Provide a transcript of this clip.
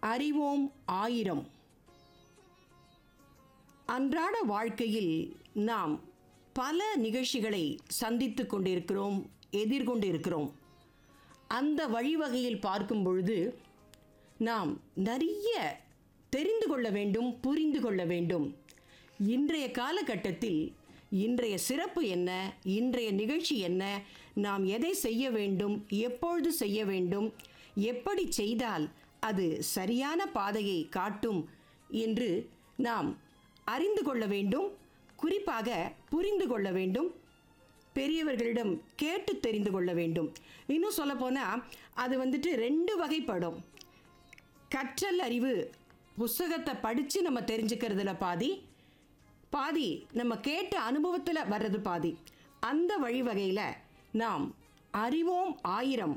அறிவோம் ஆயிரம் அன்றாட வாழ்க்கையில் நாம் பல நிகழ்ச்சிகளை சந்தித்து கொண்டிருக்கிறோம் எதிர்கொண்டு இருக்கிறோம் அந்த வழிவகையில் பார்க்கும் பொழுது நாம் நிறைய தெரிந்து கொள்ள வேண்டும் புரிந்து கொள்ள வேண்டும் இன்றைய காலகட்டத்தில் இன்றைய சிறப்பு என்ன இன்றைய நிகழ்ச்சி என்ன நாம் எதை செய்ய வேண்டும் எப்பொழுது செய்ய வேண்டும் எப்படி செய்தால் அது சரியான பாதையை காட்டும் என்று நாம் அறிந்து கொள்ள வேண்டும் குறிப்பாக புரிந்து கொள்ள வேண்டும் பெரியவர்களிடம் கேட்டு தெரிந்து கொள்ள வேண்டும் இன்னும் சொல்லப்போனால் அது வந்துட்டு ரெண்டு வகைப்படும் கற்றல் அறிவு புஸ்தகத்தை படித்து நம்ம தெரிஞ்சுக்கிறதுல பாதி பாதி நம்ம கேட்ட அனுபவத்தில் வர்றது பாதி அந்த வழிவகையில் நாம் அறிவோம் ஆயிரம்